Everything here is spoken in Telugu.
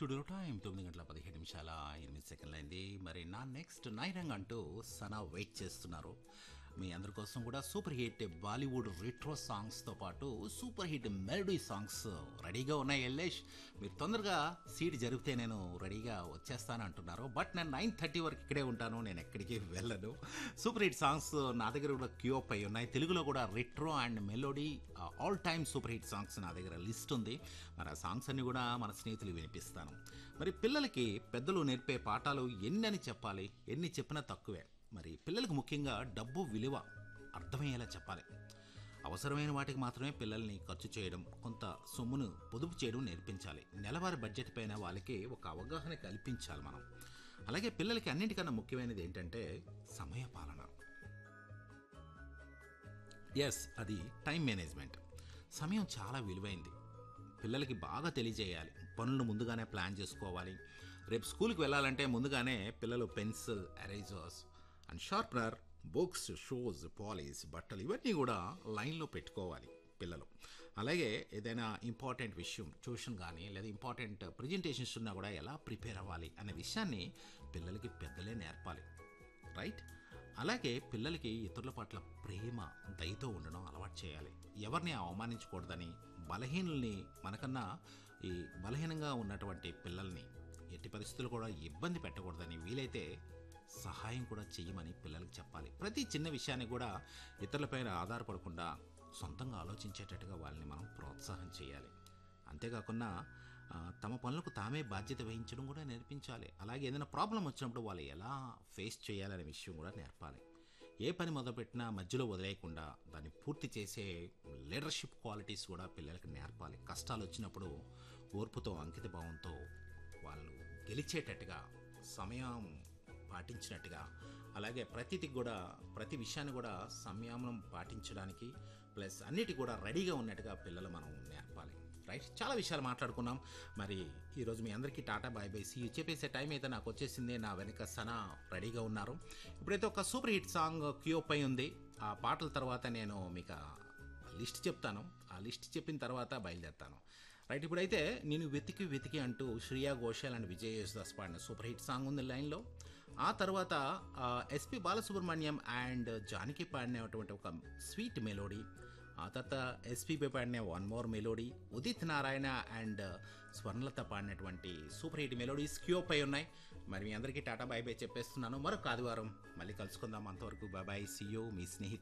స్టూడియో టైం తొమ్మిది గంటల పదిహేడు నిమిషాల ఎనిమిది సెకండ్లు అయింది మరి నా నెక్స్ట్ నైరంగ్ అంటూ సనా వెయిట్ చేస్తున్నారు మీ అందరి కోసం కూడా సూపర్ హిట్ బాలీవుడ్ రిట్రో సాంగ్స్తో పాటు సూపర్ హిట్ మెలడీ సాంగ్స్ రెడీగా ఉన్నాయి ఎల్లేష్ మీరు తొందరగా సీట్ జరిగితే నేను రెడీగా వచ్చేస్తాను అంటున్నారు బట్ నేను నైన్ థర్టీ వరకు ఇక్కడే ఉంటాను నేను ఎక్కడికి వెళ్ళను సూపర్ హిట్ సాంగ్స్ నా దగ్గర కూడా క్యూ అప్ అయి ఉన్నాయి తెలుగులో కూడా retro and melody all time super hit songs నా దగ్గర లిస్ట్ ఉంది మరి ఆ సాంగ్స్ అన్ని కూడా మన స్నేహితులు వినిపిస్తాను మరి పిల్లలకి పెద్దలు నేర్పే పాఠాలు ఎన్ని అని చెప్పాలి ఎన్ని చెప్పినా తక్కువే మరి పిల్లలకు ముఖ్యంగా డబ్బు విలువ అర్థమయ్యేలా చెప్పాలి అవసరమైన వాటికి మాత్రమే పిల్లల్ని ఖర్చు చేయడం కొంత సొమ్మును పొదుపు చేయడం నేర్పించాలి నెలవారీ బడ్జెట్ పైన వాళ్ళకి ఒక అవగాహన కల్పించాలి మనం అలాగే పిల్లలకి అన్నింటికన్నా ముఖ్యమైనది ఏంటంటే సమయ పాలన ఎస్ అది టైం మేనేజ్మెంట్ సమయం చాలా విలువైంది పిల్లలకి బాగా తెలియజేయాలి పనులను ముందుగానే ప్లాన్ చేసుకోవాలి రేపు స్కూల్కి వెళ్ళాలంటే ముందుగానే పిల్లలు pencil erasers and sharpener books shoes polish బట్టలు ఇవన్నీ కూడా లైన్లో పెట్టుకోవాలి పిల్లలు అలాగే ఏదైనా ఇంపార్టెంట్ విషయం ట్యూషన్ కానీ లేదా ఇంపార్టెంట్ ప్రజెంటేషన్స్ ఉన్నా కూడా ఎలా ప్రిపేర్ అవ్వాలి అనే విషయాన్ని పిల్లలకి పెద్దలే నేర్పాలి రైట్ అలాగే పిల్లలకి ఇతరుల పట్ల ప్రేమ దయతో ఉండడం అలవాటు చేయాలి ఎవరిని అవమానించకూడదని బలహీనుల్ని మనకన్నా ఈ బలహీనంగా ఉన్నటువంటి పిల్లల్ని ఎట్టి పరిస్థితులు కూడా ఇబ్బంది పెట్టకూడదని వీలైతే సహాయం కూడా చేయమని పిల్లలకు చెప్పాలి ప్రతి చిన్న విషయాన్ని కూడా ఇతరులపైన ఆధారపడకుండా సొంతంగా ఆలోచించేటట్టుగా వాళ్ళని మనం ప్రోత్సాహం చేయాలి అంతేకాకుండా ఆ, తమ పనులకు తామే బాధ్యత వహించడం కూడా నేర్పించాలి అలాగే ఏదైనా ప్రాబ్లం వచ్చినప్పుడు వాళ్ళు ఎలా ఫేస్ చేయాలనే విషయం కూడా నేర్పాలి ఏ పని మొదలుపెట్టినా మధ్యలో వదిలేయకుండా దాన్ని పూర్తి చేసే లీడర్షిప్ క్వాలిటీస్ కూడా పిల్లలకి నేర్పాలి కష్టాలు వచ్చినప్పుడు ఓర్పుతో అంకిత భావంతో వాళ్ళు గెలిచేటట్టుగా సమయం పాటించినట్టుగా అలాగే ప్రతిది కూడా ప్రతి విషయాన్ని కూడా సంయమనం పాటించడానికి ప్లస్ అన్నిటి కూడా రెడీగా ఉన్నట్టుగా పిల్లలు మనం నేర్పాలి రైట్ చాలా విషయాలు మాట్లాడుకున్నాం మరి ఈరోజు మీ అందరికీ టాటా బాయ్ బై సీ చెప్పేసే టైం అయితే నాకు వచ్చేసింది నా వెనక సనా రెడీగా ఉన్నారు ఇప్పుడైతే ఒక సూపర్ హిట్ సాంగ్ క్యూ పై ఉంది ఆ పాటల తర్వాత నేను మీకు లిస్ట్ చెప్తాను ఆ లిస్ట్ చెప్పిన తర్వాత బయలుదేరుతాను రైట్ ఇప్పుడైతే నేను వెతికి వెతికి అంటూ శ్రియా ఘోషాల్ అండ్ విజయ్ యేసుదాస్ పాడిన సూపర్ హిట్ సాంగ్ ఉంది లైన్లో ఆ తర్వాత ఎస్పి బాలసుబ్రహ్మణ్యం అండ్ జానకి పాడినటువంటి ఒక స్వీట్ మెలోడీ ఆ తర్వాత ఎస్పీపై పాడిన one more melody Udit Narayan and Swarnalatha పాడినటువంటి సూపర్ హిట్ మెలోడీస్ క్యూ పై ఉన్నాయి మరి మీ అందరికీ టాటా బాయ్ బై చెప్పేస్తున్నాను మరొక ఆదివారం మళ్ళీ కలుసుకుందాం అంతవరకు బాయ్ బాయ్ సియో మీ స్నేహితులు